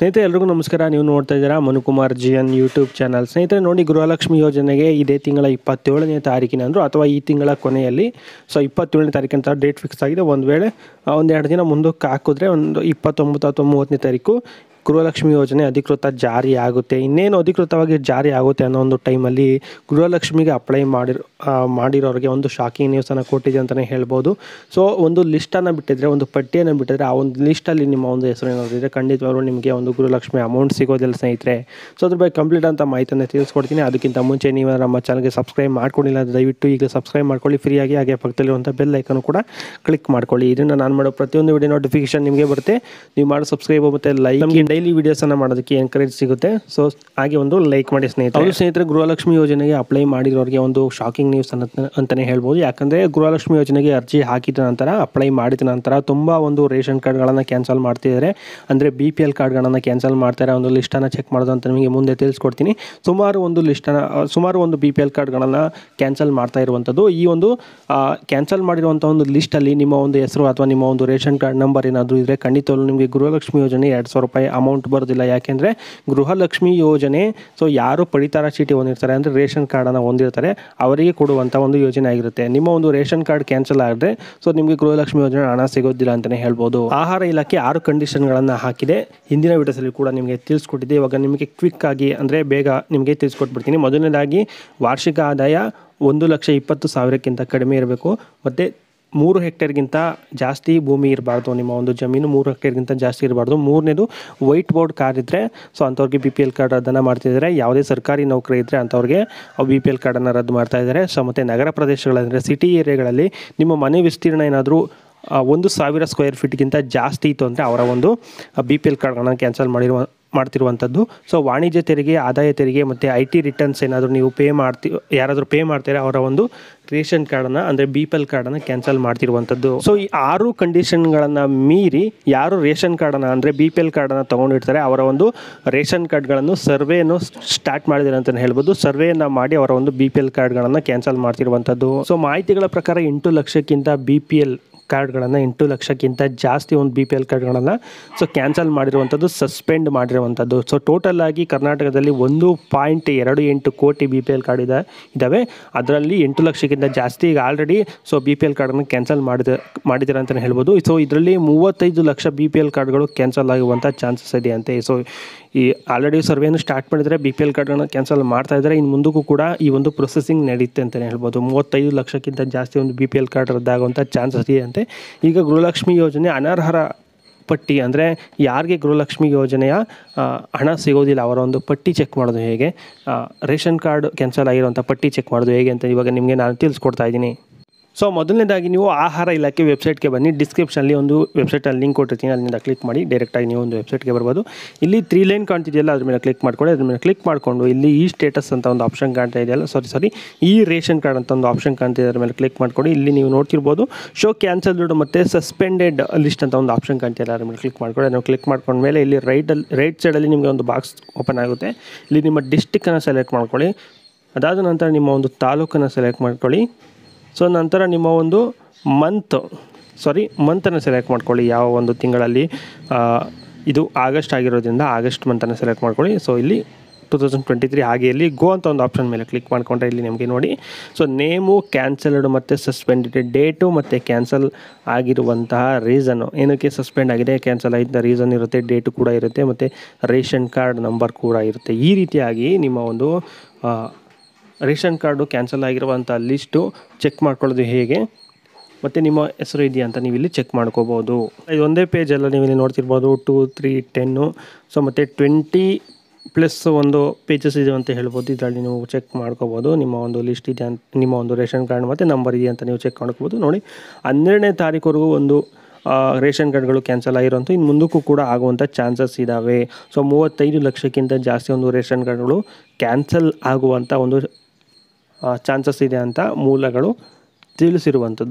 ಸ್ನೇಹಿತರೆ ಎಲ್ರಿಗೂ ನಮಸ್ಕಾರ ನೀವು ನೋಡ್ತಾ ಇದ್ದೀರಾ Manukumar G N YouTube channel ಸ್ನೇಹಿತರೆ ನೋಡಿ ಗೃಹಲಕ್ಷ್ಮಿ ಯೋಜನೆಗೆ ಇದೇ ತಿಂಗಳ ಇಪ್ಪತ್ತೇಳನೇ ತಾರೀಕಿನಂದು ಅಥವಾ ಈ ತಿಂಗಳ ಕೊನೆಯಲ್ಲಿ ಸೊ ಇಪ್ಪತ್ತೇಳನೇ ತಾರೀಕಿನ ಡೇಟ್ ಫಿಕ್ಸ್ ಆಗಿದೆ ಒಂದು ವೇಳೆ ಒಂದೆರಡು ದಿನ ಮುಂದಕ್ಕೆ ಹಾಕಿದ್ರೆ ಒಂದು ಇಪ್ಪತ್ತೊಂಬತ್ತು ಅಥವಾ ಮೂವತ್ತನೇ ತಾರೀಕು ಗೃಹಲಕ್ಷ್ಮಿ ಯೋಜನೆ ಅಧಿಕೃತ ಜಾರಿ ಆಗುತ್ತೆ ಇನ್ನೇನು ಅಧಿಕೃತವಾಗಿ ಜಾರಿ ಆಗುತ್ತೆ ಅನ್ನೋ ಒಂದು ಟೈಮಲ್ಲಿ ಗೃಹಲಕ್ಷ್ಮಿಗೆ ಅಪ್ಲೈ ಮಾಡಿರೋ ಆ, ಮಾಡಿರೋರಿಗೆ ಒಂದು ಶಾಕಿಂಗ್ ನ್ಯೂಸನ್ನು ಕೊಟ್ಟಿದೆ ಅಂತಲೇ ಹೇಳ್ಬೋದು ಸೊ ಒಂದು ಲಿಸ್ಟನ್ನು ಬಿಟ್ಟಿದ್ರೆ ಒಂದು ಪಟ್ಟಿಯನ್ನು ಬಿಟ್ಟಿದ್ರೆ ಆ ಒಂದು ಲಿಸ್ಟಲ್ಲಿ ನಿಮ್ಮ ಒಂದು ಹೆಸರು ಏನಾದರೂ ಇದ್ದರೆ ಖಂಡಿತವಾಗ್ಲೂ ನಿಮಗೆ ಒಂದು ಗೃಹಲಕ್ಷ್ಮಿ ಅಮೌಂಟ್ ಸಿಗೋದಿಲ್ಲ ಸ್ನೇಹಿತರೆ ಸೊ ಅದ್ರ ಬಗ್ಗೆ ಕಂಪ್ಲೀಟ್ ಅಂತ ಮಾಹಿತಿಯನ್ನು ತಿಳಿಸ್ಕೊಡ್ತೀನಿ ಅದಕ್ಕಿಂತ ಮುಂಚೆ ನೀವು ನಮ್ಮ ಚಾನಲ್ಗೆ ಸಬ್ಸ್ಕ್ರೈಬ್ ಮಾಡ್ಕೊಂಡಿಲ್ಲ ಅಂದರೆ ದಯವಿಟ್ಟು ಈಗ ಸಬ್ಸ್ಕ್ರೈಬ್ ಮಾಡ್ಕೊಳ್ಳಿ ಫ್ರೀಯಾಗಿ ಹಾಗೆ ಪಕ್ಕದಲ್ಲಿರುವಂಥ ಬೆಲ್ ಐಕನ್ ಕೂಡ ಕ್ಲಿಕ್ ಮಾಡ್ಕೊಳ್ಳಿ ಇದನ್ನು ನಾನು ಮಾಡೋ ಪ್ರತಿಯೊಂದು ವಿಡಿಯೋ ನೋಟಿಫಿಕೇಶನ್ ನಿಮಗೆ ಬರುತ್ತೆ ನೀವು ಮಾಡೋ ಸಬ್ಸ್ಕ್ರೈಬ್ ಮತ್ತು ಲೈಕ್ ನಮಗೆ ಡೈಲಿ ವೀಡಿಯೋಸನ್ನು ಮಾಡೋದಕ್ಕೆ ಎನ್ಕರೇಜ್ ಸಿಗುತ್ತೆ ಸೊ ಹಾಗೆ ಒಂದು ಲೈಕ್ ಮಾಡಿ ಸ್ನೇಹಿತರೆ ಹೌದು ಸ್ನೇಹಿತರೆ ಗೃಹಲಕ್ಷ್ಮಿ ಯೋಜನೆಗೆ ಅಪ್ಲೈ ಮಾಡಿರೋರಿಗೆ ಒಂದು ಶಾಕಿಂಗ್ ನ್ಯೂಸ್ ಅಂತ ಅಂತಲೇ ಹೇಳ್ಬೋದು ಯಾಕಂದರೆ ಗೃಹಲಕ್ಷ್ಮಿ ಯೋಜನೆಗೆ ಅರ್ಜಿ ಹಾಕಿದ ನಂತರ ಅಪ್ಲೈ ಮಾಡಿದ ನಂತರ ತುಂಬ ಒಂದು ರೇಷನ್ ಕಾರ್ಡ್ಗಳನ್ನು ಕ್ಯಾನ್ಸಲ್ ಮಾಡ್ತಿದ್ದಾರೆ ಅಂದರೆ ಬಿ ಪಿ ಎಲ್ ಕಾರ್ಡ್ಗಳನ್ನು ಕ್ಯಾನ್ಸಲ್ ಮಾಡ್ತಾರೆ ಒಂದು ಲಿಸ್ಟನ್ನು ಚೆಕ್ ಮಾಡೋದು ಅಂತ ನಿಮಗೆ ಮುಂದೆ ತಿಳಿಸ್ಕೊಡ್ತೀನಿ ಸುಮಾರು ಒಂದು ಲಿಸ್ಟನ್ನು ಸುಮಾರು ಒಂದು ಬಿ ಪಿ ಎಲ್ ಕಾರ್ಡ್ಗಳನ್ನು ಕ್ಯಾನ್ಸಲ್ ಮಾಡ್ತಾ ಇರುವಂಥದ್ದು ಈ ಒಂದು ಕ್ಯಾನ್ಸಲ್ ಮಾಡಿರುವಂಥ ಒಂದು ಲಿಸ್ಟಲ್ಲಿ ನಿಮ್ಮ ಒಂದು ಹೆಸರು ಅಥವಾ ನಿಮ್ಮ ಒಂದು ರೇಷನ್ ಕಾರ್ಡ್ ನಂಬರ್ ಏನಾದರೂ ಇದ್ದರೆ ಖಂಡಿತವಾಗ್ಲೂ ನಿಮಗೆ ಗೃಹಲಕ್ಷ್ಮಿ ಯೋಜನೆ ಎರಡು ಸಾವಿರ ರೂಪಾಯಿ ಅಮೌಂಟ್ ಬರೋದಿಲ್ಲ ಯಾಕೆಂದರೆ ಗೃಹಲಕ್ಷ್ಮಿ ಯೋಜನೆ ಸೊ ಯಾರು ಪಡಿತರ ಚೀಟಿ ಹೊಂದಿರ್ತಾರೆ ಅಂದರೆ ರೇಷನ್ ಕಾರ್ಡನ್ನು ಹೊಂದಿರ್ತಾರೆ ಅವರಿಗೆ ಕೊಡುವಂಥ ಒಂದು ಯೋಜನೆ ಆಗಿರುತ್ತೆ ನಿಮ್ಮ ಒಂದು ರೇಷನ್ ಕಾರ್ಡ್ ಕ್ಯಾನ್ಸಲ್ ಆದರೆ ಸೊ ನಿಮಗೆ ಗೃಹಲಕ್ಷ್ಮಿ ಯೋಜನೆ ಹಣ ಸಿಗೋದಿಲ್ಲ ಅಂತಲೇ ಹೇಳ್ಬೋದು ಆಹಾರ ಇಲಾಖೆ ಆರು ಕಂಡೀಷನ್ಗಳನ್ನು ಹಾಕಿದೆ ಹಿಂದಿನ ವಿಡಿಯೋಸಲ್ಲಿ ಕೂಡ ನಿಮಗೆ ತಿಳಿಸ್ಕೊಟ್ಟಿದ್ದೆ ಇವಾಗ ನಿಮಗೆ ಕ್ವಿಕ್ ಆಗಿ ಅಂದರೆ ಬೇಗ ನಿಮಗೆ ತಿಳಿಸ್ಕೊಟ್ಬಿಡ್ತೀನಿ ಮೊದಲನೇದಾಗಿ ವಾರ್ಷಿಕ ಆದಾಯ ಒಂದು ಲಕ್ಷ ಇಪ್ಪತ್ತು ಸಾವಿರಕ್ಕಿಂತ ಕಡಿಮೆ ಇರಬೇಕು ಮತ್ತು ಮೂರು ಹೆಕ್ಟೇರ್ಗಿಂತ ಜಾಸ್ತಿ ಭೂಮಿ ಇರಬಾರ್ದು ನಿಮ್ಮ ಒಂದು ಜಮೀನು ಮೂರು ಹೆಕ್ಟೇರ್ಗಿಂತ ಜಾಸ್ತಿ ಇರಬಾರ್ದು ಮೂರನೇದು ವೈಟ್ ಬೋರ್ಡ್ ಕಾರ್ ಇದ್ದರೆ ಸೊ ಅಂಥವ್ರಿಗೆ ಬಿ ಪಿ ಎಲ್ ಕಾರ್ಡ್ ರದ್ದನ್ನು ಮಾಡ್ತಿದ್ದಾರೆ ಯಾವುದೇ ಸರ್ಕಾರಿ ನೌಕರಿ ಇದ್ದರೆ ಅಂಥವ್ರಿಗೆ ಬಿ ಪಿ ಎಲ್ ಕಾರ್ಡನ್ನು ರದ್ದು ಮಾಡ್ತಾ ಇದ್ದಾರೆ ಸೊ ಮತ್ತು ನಗರ ಪ್ರದೇಶಗಳಂದರೆ ಸಿಟಿ ಏರಿಯಾಗಳಲ್ಲಿ ನಿಮ್ಮ ಮನೆ ವಿಸ್ತೀರ್ಣ ಏನಾದರೂ ಆ, ಒಂದು ಸಾವಿರ ಸ್ಕ್ವೇರ್ ಫೀಟ್ಗಿಂತ ಜಾಸ್ತಿ ಇತ್ತು ಅಂದರೆ ಅವರ ಒಂದು ಬಿ ಪಿ ಎಲ್ ಕಾರ್ಡ್ಗಳನ್ನು ಕ್ಯಾನ್ಸಲ್ ಮಾಡಿರುವ ಮಾಡ್ತಿರುವಂಥದ್ದು ಸೊ ವಾಣಿಜ್ಯ ತೆರಿಗೆ ಆದಾಯ ತೆರಿಗೆ ಮತ್ತು ಐ ಟಿ ರಿಟರ್ನ್ಸ್ ಏನಾದರೂ ನೀವು ಪೇ ಮಾಡ್ತಿ ಯಾರಾದರೂ ಪೇ ಮಾಡ್ತಾರೆ ಅವರ ಒಂದು ರೇಷನ್ ಕಾರ್ಡನ್ನು ಅಂದರೆ ಬಿ ಪಿ ಎಲ್ ಕಾರ್ಡನ್ನು ಕ್ಯಾನ್ಸಲ್ ಮಾಡ್ತಿರುವಂಥದ್ದು ಸೊ ಈ ಆರು ಕಂಡೀಷನ್ಗಳನ್ನು ಮೀರಿ ಯಾರು ರೇಷನ್ ಕಾರ್ಡನ್ನು ಅಂದರೆ ಬಿ ಪಿ ಎಲ್ ಕಾರ್ಡನ್ನು ತೊಗೊಂಡಿರ್ತಾರೆ ಅವರ ಒಂದು ರೇಷನ್ ಕಾರ್ಡ್ಗಳನ್ನು ಸರ್ವೆಯನ್ನು ಸ್ಟಾರ್ಟ್ ಮಾಡಿದ್ದಾರೆ ಅಂತಲೇ ಹೇಳ್ಬೋದು ಸರ್ವೆಯನ್ನು ಮಾಡಿ ಅವರ ಒಂದು ಬಿ ಪಿ ಎಲ್ ಕಾರ್ಡ್ಗಳನ್ನು ಕ್ಯಾನ್ಸಲ್ ಮಾಡ್ತಿರುವಂಥದ್ದು ಸೊ ಮಾಹಿತಿಗಳ ಪ್ರಕಾರ ಎಂಟು ಲಕ್ಷಕ್ಕಿಂತ ಬಿ ಪಿ ಎಲ್ ಕಾರ್ಡ್ಗಳನ್ನು ಎಂಟು ಲಕ್ಷಕ್ಕಿಂತ ಜಾಸ್ತಿ ಒಂದು ಬಿ ಪಿ ಎಲ್ ಕಾರ್ಡ್ಗಳನ್ನು ಸೊ ಕ್ಯಾನ್ಸಲ್ ಮಾಡಿರುವಂಥದ್ದು ಸಸ್ಪೆಂಡ್ ಮಾಡಿರುವಂಥದ್ದು ಸೊ ಟೋಟಲ್ ಆಗಿ ಕರ್ನಾಟಕದಲ್ಲಿ ಒಂದು ಪಾಯಿಂಟ್ ಎರಡು ಎಂಟು ಕೋಟಿ ಬಿ ಪಿ ಎಲ್ ಕಾರ್ಡ್ ಇದೆ ಇದ್ದಾವೆ ಅದರಲ್ಲಿ ಎಂಟು ಲಕ್ಷಕ್ಕಿಂತ ಜಾಸ್ತಿ ಈಗ already so B P L ಕಾರ್ಡನ್ನು ಕ್ಯಾನ್ಸಲ್ ಮಾಡಿದ ಮಾಡಿದ್ದಾರೆ ಅಂತಲೇ ಹೇಳ್ಬೋದು ಸೊ ಇದರಲ್ಲಿ ಮೂವತ್ತೈದು ಲಕ್ಷ ಬಿ ಪಿ ಎಲ್ ಕಾರ್ಡ್ಗಳು ಕ್ಯಾನ್ಸಲ್ ಆಗುವಂಥ ಚಾನ್ಸಸ್ ಇದೆ ಅಂತೆ ಸೊ ಈ ಆಲ್ರೆಡಿ ಸರ್ವೆಯನ್ನು ಸ್ಟಾರ್ಟ್ ಮಾಡಿದರೆ ಬಿ ಪಿ ಎಲ್ ಕಾರ್ಡ್ಗಳನ್ನು ಕ್ಯಾನ್ಸಲ್ ಮಾಡ್ತಾ ಇದ್ದಾರೆ ಇನ್ನು ಮುಂದಕ್ಕೂ ಕೂಡ ಈ ಒಂದು ಪ್ರೊಸೆಸಿಂಗ್ ನಡೆಯುತ್ತೆ ಅಂತಲೇ ಹೇಳ್ಬೋದು ಮೂವತ್ತೈದು ಲಕ್ಷಕ್ಕಿಂತ ಜಾಸ್ತಿ ಒಂದು ಬಿ ಪಿ ಎಲ್ ಕಾರ್ಡ್ ರದ್ದಾಗುವಂಥ ಚಾನ್ಸಸ್ ಇದೆ ಅಂತೆ ಈಗ ಗೃಹಲಕ್ಷ್ಮಿ ಯೋಜನೆ ಅನರ್ಹರ ಪಟ್ಟಿ ಅಂದರೆ ಯಾರಿಗೆ ಗೃಹಲಕ್ಷ್ಮಿ ಯೋಜನೆಯ ಆ, ಹಣ ಸಿಗೋದಿಲ್ಲ ಅವರ ಒಂದು ಪಟ್ಟಿ ಚೆಕ್ ಮಾಡೋದು ಹೇಗೆ ಆ, ರೇಷನ್ ಕಾರ್ಡ್ ಕ್ಯಾನ್ಸಲ್ ಆಗಿರುವಂಥ ಪಟ್ಟಿ ಚೆಕ್ ಮಾಡೋದು ಹೇಗೆ ಅಂತ ಇವಾಗ ನಿಮಗೆ ನಾನು ತಿಳಿಸ್ಕೊಡ್ತಾ ಇದ್ದೀನಿ ಸೊ ಮೊದಲನೇದಾಗಿ ನೀವು ಆಹಾರ ಇಲಾಖೆ ವೆಬ್ಸೈಟ್ಗೆ ಬನ್ನಿ ಡಿಸ್ಕ್ರಿಪ್ಷನಲ್ಲಿ ಒಂದು ವೆಬ್ಸೈಟಲ್ಲಿ ಲಿಂಕ್ ಕೊಟ್ಟಿರ್ತೀನಿ ಅಲ್ಲಿಂದ ಕ್ಲಿಕ್ ಮಾಡಿ ಡೈರೆಕ್ಟಾಗಿ ನೀವು ಒಂದು ವೆಬ್ಸೈಟ್ಗೆ ಬರ್ಬೋದು ಇಲ್ಲಿ ತ್ರೀ ಲೈನ್ ಕಾಣ್ತಿದೆಯಲ್ಲ ಅದ್ರ ಮೇಲೆ ಕ್ಲಿಕ್ ಮಾಡ್ಕೊಳ್ಳಿ ಅದ್ರ ಮೇಲೆ ಕ್ಲಿಕ್ ಮಾಡಿಕೊಂಡು ಇಲ್ಲಿ ಈ ಸ್ಟೇಟಸ್ ಅಂತ ಒಂದು ಆಪ್ಷನ್ ಕಾಣ್ತಾ ಇದೆಯಲ್ಲ ಸಾರಿ ಸಾರಿ ಈ ರೇಷನ್ ಕಾರ್ಡ್ ಅಂತ ಒಂದು ಆಪ್ಷನ್ ಕಾಣ್ತಿದೆ ಅದ್ರ ಮೇಲೆ ಕ್ಲಿಕ್ ಮಾಡ್ಕೊಂಡು ಇಲ್ಲಿ ನೀವು ನೋಡ್ತಿರ್ಬೋದು ಶೋ ಕ್ಯಾನ್ಸಲ್ಡ್ ಮತ್ತು ಸಸ್ಪೆಂಡೆಡ್ ಲಿಸ್ಟ್ ಅಂತ ಒಂದು ಆಪ್ಷನ್ ಕಾಣ್ತಿಲ್ಲ ಅದ್ರ ಮೇಲೆ ಕ್ಲಿಕ್ ಮಾಡ್ಕೊಳ್ಳಿ ಅದನ್ನು ಕ್ಲಿಕ್ ಮಾಡ್ಕೊಂಡ್ಮೇಲೆ ಇಲ್ಲಿ ರೈಟಲ್ಲಿ ರೈಟ್ ಸೈಡಲ್ಲಿ ನಿಮಗೆ ಒಂದು ಬಾಕ್ಸ್ ಓಪನ್ ಆಗುತ್ತೆ ಇಲ್ಲಿ ನಿಮ್ಮ ಡಿಸ್ಟಿಕ್ಕನ್ನು ಸೆಲೆಕ್ಟ್ ಮಾಡ್ಕೊಳ್ಳಿ ಅದಾದ ನಂತರ ನಿಮ್ಮ ಒಂದು ತಾಲೂಕನ್ನು ಸೆಲೆಕ್ಟ್ ಮಾಡ್ಕೊಳ್ಳಿ ಸೊ ನಂತರ ನಿಮ್ಮ ಒಂದು ಮಂತ್ ಸಾರಿ ಮಂತನ್ನು ಸೆಲೆಕ್ಟ್ ಮಾಡ್ಕೊಳ್ಳಿ ಯಾವ ಒಂದು ತಿಂಗಳಲ್ಲಿ ಆ, ಇದು ಆಗಸ್ಟ್ ಆಗಿರೋದ್ರಿಂದ ಆಗಸ್ಟ್ ಮಂತನ್ನು ಸೆಲೆಕ್ಟ್ ಮಾಡ್ಕೊಳ್ಳಿ ಸೊ ಇಲ್ಲಿ ಟು ತೌಸಂಡ್ ಟ್ವೆಂಟಿ ತ್ರೀ ಹಾಗೆ ಇಲ್ಲಿ ಗೋ ಅಂತ ಒಂದು ಆಪ್ಷನ್ ಮೇಲೆ ಕ್ಲಿಕ್ ಮಾಡ್ಕೊಂಡ್ರೆ ಇಲ್ಲಿ ನಿಮಗೆ ನೋಡಿ ಸೊ ನೇಮು ಕ್ಯಾನ್ಸಲ್ಡ್ ಮತ್ತು ಸಸ್ಪೆಂಡೆಡ್ ಡೇಟು ಮತ್ತು ಕ್ಯಾನ್ಸಲ್ ಆಗಿರುವಂತಹ ರೀಸನ್ನು ಏನಕ್ಕೆ ಸಸ್ಪೆಂಡ್ ಆಗಿದೆ ಕ್ಯಾನ್ಸಲ್ ಆಗಿದ್ದ ರೀಸನ್ ಇರುತ್ತೆ ಡೇಟು ಕೂಡ ಇರುತ್ತೆ ಮತ್ತು ರೇಷನ್ ಕಾರ್ಡ್ ನಂಬರ್ ಕೂಡ ಇರುತ್ತೆ ಈ ರೀತಿಯಾಗಿ ನಿಮ್ಮ ಒಂದು ಆ, ರೇಷನ್ ಕಾರ್ಡು ಕ್ಯಾನ್ಸಲ್ ಆಗಿರುವಂಥ ಲಿಸ್ಟು ಚೆಕ್ ಮಾಡ್ಕೊಳ್ಳೋದು ಹೇಗೆ ಮತ್ತು ನಿಮ್ಮ ಹೆಸರು ಇದೆಯಾ ಅಂತ ನೀವು ಇಲ್ಲಿ ಚೆಕ್ ಮಾಡ್ಕೋಬೋದು ಇದು ಒಂದೇ ಪೇಜೆಲ್ಲ ನೀವು ಇಲ್ಲಿ ನೋಡ್ತಿರ್ಬೋದು ಟೂ ತ್ರೀ ಟೆನ್ನು ಸೊ ಮತ್ತು ಟ್ವೆಂಟಿ ಪ್ಲಸ್ ಒಂದು ಪೇಜಸ್ ಇದೆ ಅಂತ ಹೇಳ್ಬೋದು ಇದರಲ್ಲಿ ನೀವು ಚೆಕ್ ಮಾಡ್ಕೋಬೋದು ನಿಮ್ಮ ಒಂದು ಲಿಸ್ಟ್ ಇದೆ ಅಂತ ನಿಮ್ಮ ಒಂದು ರೇಷನ್ ಕಾರ್ಡ್ ಮತ್ತು ನಂಬರ್ ಇದೆ ಅಂತ ನೀವು ಚೆಕ್ ಮಾಡ್ಕೋಬೋದು ನೋಡಿ ಹನ್ನೆರಡನೇ ತಾರೀಕುವರೆಗೂ ಒಂದು ಆ, ರೇಷನ್ ಕಾರ್ಡ್ಗಳು ಕ್ಯಾನ್ಸಲ್ ಆಗಿರೋಂಥ ಇನ್ನು ಮುಂದಕ್ಕೂ ಕೂಡ ಆಗುವಂಥ ಚಾನ್ಸಸ್ ಇದ್ದಾವೆ ಸೊ ಮೂವತ್ತೈದು ಲಕ್ಷಕ್ಕಿಂತ ಜಾಸ್ತಿ ಒಂದು ರೇಷನ್ ಕಾರ್ಡ್ಗಳು ಕ್ಯಾನ್ಸಲ್ ಆಗುವಂಥ ಒಂದು ಚಾನ್ಸಸ್ ಇದೆ ಅಂತ ಮೂಲಗಳು ತಿಳಿಸಿರುವಂಥದ್ದು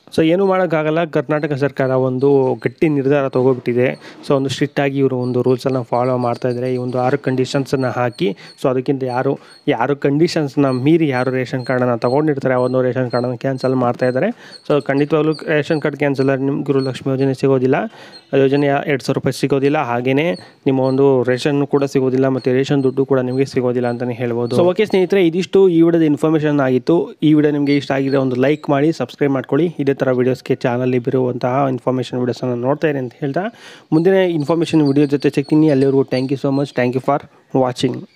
ಸೊ ಏನೂ ಮಾಡೋಕ್ಕಾಗಲ್ಲ ಕರ್ನಾಟಕ ಸರ್ಕಾರ ಒಂದು ಗಟ್ಟಿ ನಿರ್ಧಾರ ತೊಗೊಬಿಟ್ಟಿದೆ ಸೊ ಒಂದು ಸ್ಟ್ರಿಕ್ಟಾಗಿ ಇವರು ಒಂದು ರೂಲ್ಸನ್ನು ಫಾಲೋ ಮಾಡ್ತಾ ಇದ್ದಾರೆ ಈ ಒಂದು ಆರು ಕಂಡೀಷನ್ಸನ್ನು ಹಾಕಿ ಸೊ ಅದಕ್ಕಿಂತ ಯಾರು ಯಾರು ಕಂಡೀಷನ್ಸ್ನ ಮೀರಿ ಯಾರು ರೇಷನ್ ಕಾರ್ಡನ್ನು ತೊಗೊಂಡಿರ್ತಾರೆ ಆ ಒಂದು ರೇಷನ್ ಕಾರ್ಡನ್ನು ಕ್ಯಾನ್ಸಲ್ ಮಾಡ್ತಾ ಇದ್ದಾರೆ ಸೊ ಖಂಡಿತವಾಗ್ಲೂ ರೇಷನ್ ಕಾರ್ಡ್ ಕ್ಯಾನ್ಸಲ್ ಆದ್ರೆ ನಿಮ್ಮ ಗೃಹಲಕ್ಷ್ಮಿ ಯೋಜನೆ ಸಿಗೋದಿಲ್ಲ ಆ ಯೋಜನೆ ಎರಡು ಸಾವಿರ ರೂಪಾಯಿ ಸಿಗೋದಿಲ್ಲ ಹಾಗೆಯೇ ನಿಮ್ಮ ಒಂದು ರೇಷನ್ ಕೂಡ ಸಿಗೋದಿಲ್ಲ ಮತ್ತು ರೇಷನ್ ದುಡ್ಡು ಕೂಡ ನಿಮಗೆ ಸಿಗೋದಿಲ್ಲ ಅಂತಲೇ ಹೇಳ್ಬೋದು ಸೊ ಓಕೆ ಸ್ನೇಹಿತರೆ ಇದಿಷ್ಟು ಈ ವಿಡಿಯೋದ ಇನ್ಫಾರ್ಮೇಷನ್ ಆಗಿತ್ತು ಈ ವಿಡಿಯೋ ನಿಮಗೆ ಇಷ್ಟ ಆಗಿದ್ರೆ ಒಂದು ಲೈಕ್ ಮಾಡಿ ಸಬ್ಸ್ಕ್ರೈಬ್ ಮಾಡ್ಕೊಳ್ಳಿ ಇದೇ ಥರ ವೀಡಿಯೋಸ್ಗೆ ಚಾನಲ್ಲಿ ಬರುವಂತಹ ಇನ್ಫಾರ್ಮೇಷನ್ ವೀಡಿಯೋಸನ್ನು ನೋಡ್ತಾ ಇರಿ ಅಂತ ಹೇಳ್ತಾ ಮುಂದಿನ ಇನ್ಫಾರ್ಮೇಷನ್ ವಿಡಿಯೋ ಜೊತೆ ಸಿಗ್ತೀನಿ ಅಲ್ಲಿವರೆಗೂ thank you so much thank you for watching